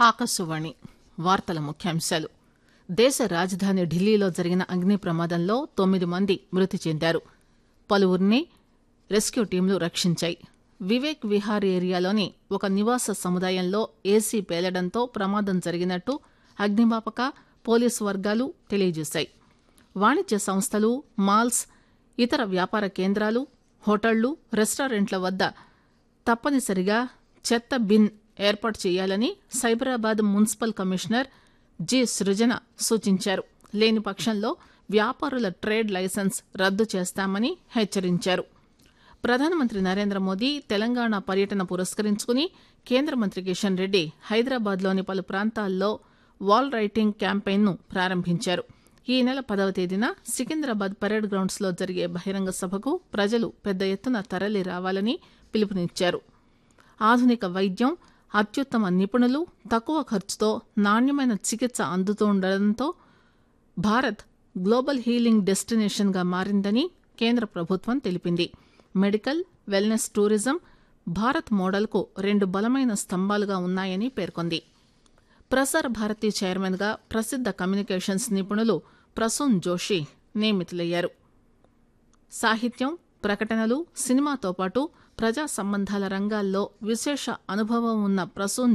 ఆకాశవాణి వార్తల ముఖ్యాంశాలు దేశ రాజధాని ఢిల్లీలో జరిగిన అగ్ని ప్రమాదంలో తొమ్మిది మంది మృతి చెందారు పలువురిని రెస్క్యూ టీంలు రక్షించాయి వివేక్ విహార్ ఏరియాలోని ఒక నివాస సముదాయంలో ఏసీ పేలడంతో ప్రమాదం జరిగినట్టు అగ్నిమాపక పోలీసు వర్గాలు తెలియజేశాయి వాణిజ్య సంస్థలు మాల్స్ ఇతర వ్యాపార కేంద్రాలు హోటళ్లు రెస్టారెంట్ల వద్ద తప్పనిసరిగా చెత్త బిన్ ఏర్పాటు చేయాలని Cyberabad municipal commissioner G Srujana సూచించారు లేని పక్షంలో వ్యాపారుల ట్రేడ్ లైసెన్స్ రద్దు చేస్తామని హెచ్చరించారు ప్రధానమంత్రి నరేంద్ర మోదీ తెలంగాణ పర్యటన పురస్కరించుకుని కేంద్ర మంత్రి కిషన్ రెడ్డి హైదరాబాద్లోని పలు ప్రాంతాల్లో వాల్ రైటింగ్ క్యాంపెయిన్ను ప్రారంభించారు ఈ నెల పదవ తేదీన సికింద్రాబాద్ పరేడ్ గ్రౌండ్స్లో జరిగే బహిరంగ సభకు ప్రజలు పెద్ద ఎత్తున తరలి రావాలని పిలుపునిచ్చారు ఆధునిక వైద్యం అత్యుత్తమ నిపుణులు తక్కువ ఖర్చుతో నాణ్యమైన చికిత్స అందుతుండటంతో భారత్ గ్లోబల్ హీలింగ్ డెస్టినేషన్గా మారిందని కేంద్ర ప్రభుత్వం తెలిపింది మెడికల్ వెల్నెస్ టూరిజం భారత్ మోడల్కు రెండు బలమైన స్తంభాలుగా ఉన్నాయని పేర్కొంది ప్రసార్ భారతి చైర్మన్గా ప్రసిద్ధ కమ్యూనికేషన్స్ నిపుణులు ప్రసూన్ జోషి నియమితులయ్యారు సాహిత్యం ప్రకటనలు సినిమాతో పాటు ప్రజా సంబంధాల రంగాల్లో విశేష అనుభవం ఉన్న ప్రసూన్